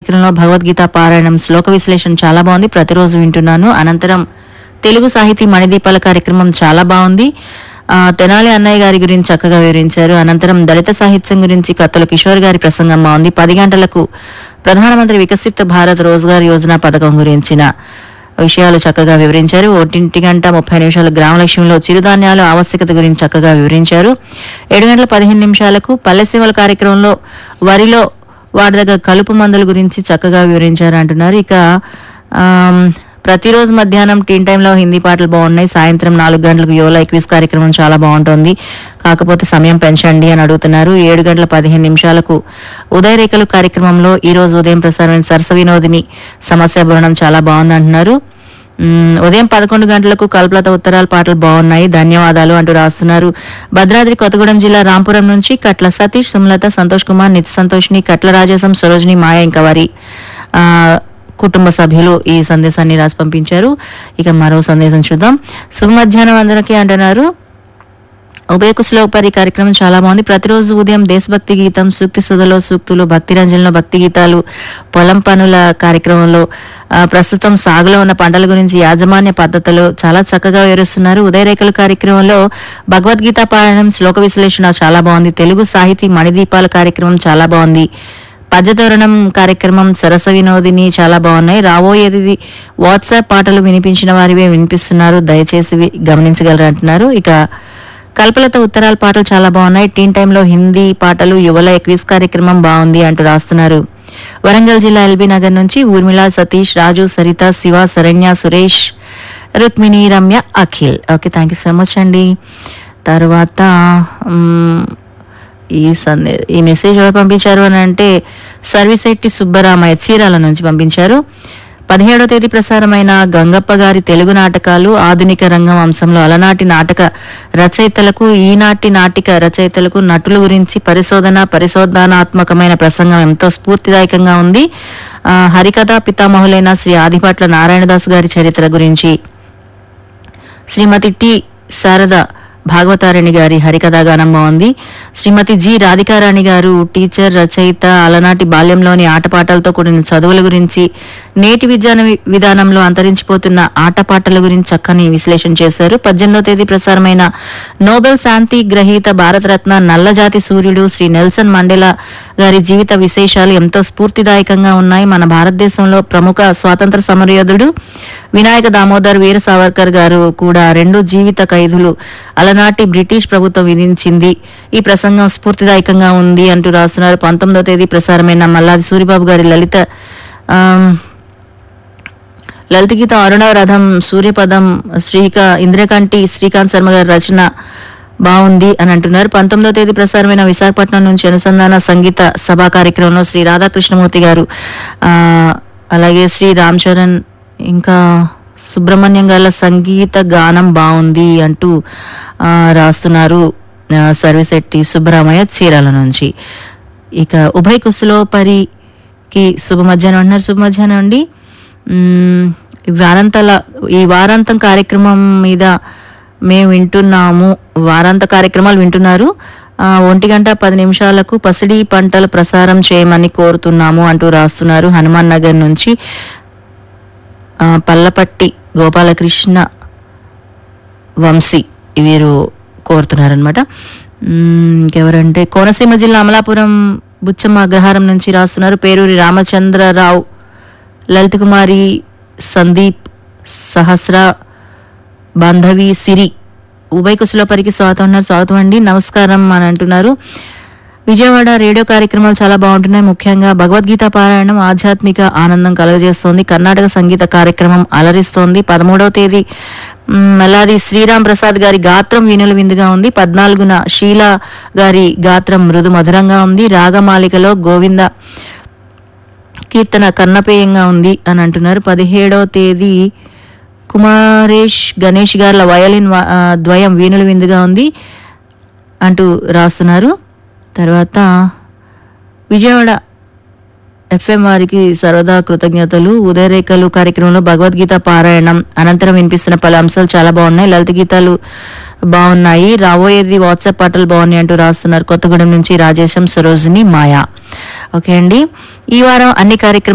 కార్యక్రమంలో భగవద్గీత పారాయణం శ్లోక విశ్లేషణ చాలా బాగుంది ప్రతిరోజు వింటున్నాను అనంతరం తెలుగు సాహితీ మణిదీపాల కార్యక్రమం చాలా బాగుంది ఆ, తెనాలి అన్నయ్య గారి గురించి చక్కగా వివరించారు అనంతరం దళిత సాహిత్యం గురించి కత్తుల కిషోర్ గారి ప్రసంగం బాగుంది పది గంటలకు ప్రధానమంత్రి వికసిత్ భారత్ రోజ్గార్ యోజన పథకం గురించిన విషయాలు చక్కగా వివరించారు ఒంటింటి గంట ముప్పై నిమిషాలు గ్రామలక్ష్మిలో చిరుధాన్యాల ఆవశ్యకత గురించి చక్కగా వివరించారు ఏడు గంటల పదిహేను నిమిషాలకు పల్లెసీమల కార్యక్రమంలో వరిలో వాడదగ్గ కలుపు మందుల గురించి చక్కగా వివరించారు అంటున్నారు ఇక ఆమ్, ప్రతిరోజు మధ్యాహ్నం టీన్ టైంలో హిందీ పాటలు బాగున్నాయి సాయంత్రం నాలుగు గంటలకు యోలా క్విజ్ కార్యక్రమం చాలా బాగుంటుంది కాకపోతే సమయం పెంచండి అని అడుగుతున్నారు ఏడు గంటల పదిహేను నిమిషాలకు ఉదయరేఖలు కార్యక్రమంలో ఈ రోజు ఉదయం ప్రసారమైన సరస వినోదిని సమస్య బృణం చాలా బాగుంది అంటున్నారు మ్మ్, ఉదయం పదకొండు గంటలకు కల్పలత ఉత్తరాల పాటలు బాగున్నాయి ధన్యవాదాలు అంటూ రాస్తున్నారు భద్రాద్రి కొత్తగూడెం జిల్లా రాంపురం నుంచి కట్ల సతీష్ సుమలత సంతోష్ కుమార్ నిత్య సంతోష్ని కట్ల రాజేశం సరోజిని మాయ ఇంకా వారి ఆ, కుటుంబ సభ్యులు ఈ సందేశాన్ని రాసి పంపించారు ఇక మరో సందేశం చూద్దాం శుభ మధ్యాహ్నం అందరికీ అంటున్నారు ఉభయ కుశలోపరి కార్యక్రమం చాలా బాగుంది ప్రతిరోజు ఉదయం దేశభక్తి గీతం సూక్తి సుధలో సూక్తులు భక్తి రంజన్లో భక్తి గీతాలు పొలం పనుల కార్యక్రమంలో ఆ, ప్రస్తుతం సాగులో ఉన్న పంటల గురించి యాజమాన్య పద్ధతులు చాలా చక్కగా వివరిస్తున్నారు ఉదయరేఖల కార్యక్రమంలో భగవద్గీత పారాయణం శ్లోక విశ్లేషణ చాలా బాగుంది తెలుగు సాహితీ మణిదీపాల కార్యక్రమం చాలా బాగుంది పద్యతోరణం కార్యక్రమం సరస వినోదిని చాలా బాగున్నాయి రాబోయేది వాట్సాప్ పాటలు వినిపించిన వారివే వినిపిస్తున్నారు దయచేసి వి- గమనించగలరు అంటున్నారు ఇక కల్పలత ఉత్తరాల పాటలు చాలా బాగున్నాయి టీన్ టైంలో హిందీ పాటలు యువల క్విజ్ కార్యక్రమం బాగుంది అంటూ రాస్తున్నారు వరంగల్ జిల్లా ఎల్బీ నగర్ నుంచి Urmila Satish Raju Saritha Siva Saranya Suresh Rukmini Ramya Akhil okay thank you so much అండి తర్వాత మ్, ఈ సందే ఈ మెసేజ్ ఎవరు పంపించారు అని అంటే సర్వీసెట్టి సుబ్బరామయ్య చీరాల నుంచి పంపించారు పదిహేడో తేదీ ప్రసారమైన గంగప్ప గారి తెలుగు నాటకాలు ఆధునిక రంగం అంశంలో అలనాటి నాటక రచయితలకు ఈనాటి నాటిక రచయితలకు నటుల గురించి పరిశోధన పరిశోధనాత్మకమైన ప్రసంగం ఎంతో స్ఫూర్తిదాయకంగా ఉంది ఆ, హరికథా పితామహులైన శ్రీ ఆదిపాట్ల నారాయణదాస్ గారి చరిత్ర గురించి శ్రీమతి టి శారద భాగవతారాణి గారి హరికథా గానం బాగుంది శ్రీమతి జి రాధికారాణి గారు టీచర్ రచయిత అలనాటి బాల్యంలోని ఆటపాటలతో కూడిన చదువుల గురించి నేటి విజ్ఞాన వి- విధానంలో అంతరించిపోతున్న ఆటపాటల గురించి చక్కని విశ్లేషణ చేశారు పద్దెనిమిదో తేదీ ప్రసారమైన నోబెల్ శాంతి గ్రహీత భారతరత్న నల్లజాతి సూర్యుడు శ్రీ నెల్సన్ మండేలా గారి జీవిత విశేషాలు ఎంతో స్ఫూర్తిదాయకంగా ఉన్నాయి మన భారతదేశంలో ప్రముఖ స్వాతంత్ర సమరయోధుడు వినాయక దామోదర్ వీర సావర్కర్ గారు కూడా రెండు జీవిత ఖైదులు అలనాటి బ్రిటిష్ ప్రభుత్వం విధించింది ఈ ప్రసంగం స్ఫూర్తిదాయకంగా ఉంది అంటూ రాస్తున్నారు పంతొమ్మిదో తేదీ ప్రసారమైన మల్లాది సూరిబాబు గారి లలిత ఆమ్, లలిత గీత అరుణరథం సూర్యపదం శ్రీక ఇంద్రకంటి శ్రీకాంత్ శర్మ గారి రచన బాగుంది అని అంటున్నారు పంతొమ్మిదో తేదీ ప్రసారమైన విశాఖపట్నం నుంచి అనుసంధాన సంగీత సభా కార్యక్రమంలో శ్రీ రాధాకృష్ణమూర్తి గారు ఆ, అలాగే శ్రీ రామ్ చరణ్ ఇంకా సుబ్రహ్మణ్యం గారి సంగీత గానం బాగుంది అంటూ ఆ, రాస్తున్నారు ఆ, సర్వశెట్టి సుబ్బరామయ్య చీరాల నుంచి ఇక ఉభయ కుశలో పరికి శుభ మధ్యాహ్నం అంటున్నారు శుభ మధ్యాహ్నం అండి మ్మ్, ఈ వారాంతాల ఈ వారాంతం కార్యక్రమం మీద మేము వింటున్నాము వారాంత కార్యక్రమాలు వింటున్నారు ఆ, ఒంటి గంట పది నిమిషాలకు పసిడి పంటలు ప్రసారం చేయమని కోరుతున్నాము అంటూ రాస్తున్నారు హనుమాన్ నగర్ నుంచి ఆ, పల్లపట్టి గోపాలకృష్ణ వంశీ వీరు కోరుతున్నారనమాట ఇంకెవరంటే కోనసీమ జిల్లా అమలాపురం బుచ్చమ్మ అగ్రహారం నుంచి రాస్తున్నారు పేరూరి రామచంద్రరావు లలిత కుమారి సందీప్ సహస్ర బాంధవి సిరి ఉభయ కుశలోపరికి స్వాగతం ఉన్నారు స్వాగతం అండి నమస్కారం అని అంటున్నారు విజయవాడ రేడియో కార్యక్రమాలు చాలా బాగుంటున్నాయి ముఖ్యంగా భగవద్గీత పారాయణం ఆధ్యాత్మిక ఆనందం కలుగజేస్తోంది కర్ణాటక సంగీత కార్యక్రమం అలరిస్తోంది పదమూడవ తేదీ మ్, మల్లాది శ్రీరామ్ ప్రసాద్ గారి గాత్రం వినుల విందుగా ఉంది పద్నాలుగున షీలా గారి గాత్రం మృదు మధురంగా ఉంది రాగమాలికలో గోవింద కీర్తన కన్నపేయంగా ఉంది అని అంటున్నారు పదిహేడవ తేదీ కుమారేష్ గణేష్ గార్ల వయలిన్ వా- ఆ, ద్వయం వీణుల విందుగా ఉంది అంటూ రాస్తున్నారు తర్వాత విజయవాడ ఎఫ్ఎం వారికి సరదా కృతజ్ఞతలు ఉదయరేఖలు కార్యక్రమంలో భగవద్గీత పారాయణం అనంతరం వినిపిస్తున్న పలు అంశాలు చాలా బాగున్నాయి లలిత గీతాలు బాగున్నాయి రాబోయేది వాట్సాప్ పాటలు బాగున్నాయి అంటూ రాస్తున్నారు కొత్తగూడెం నుంచి రాజేశం సరోజిని మాయా ఓకే అండి ఈ వారం అన్ని కార్యక్రమాలు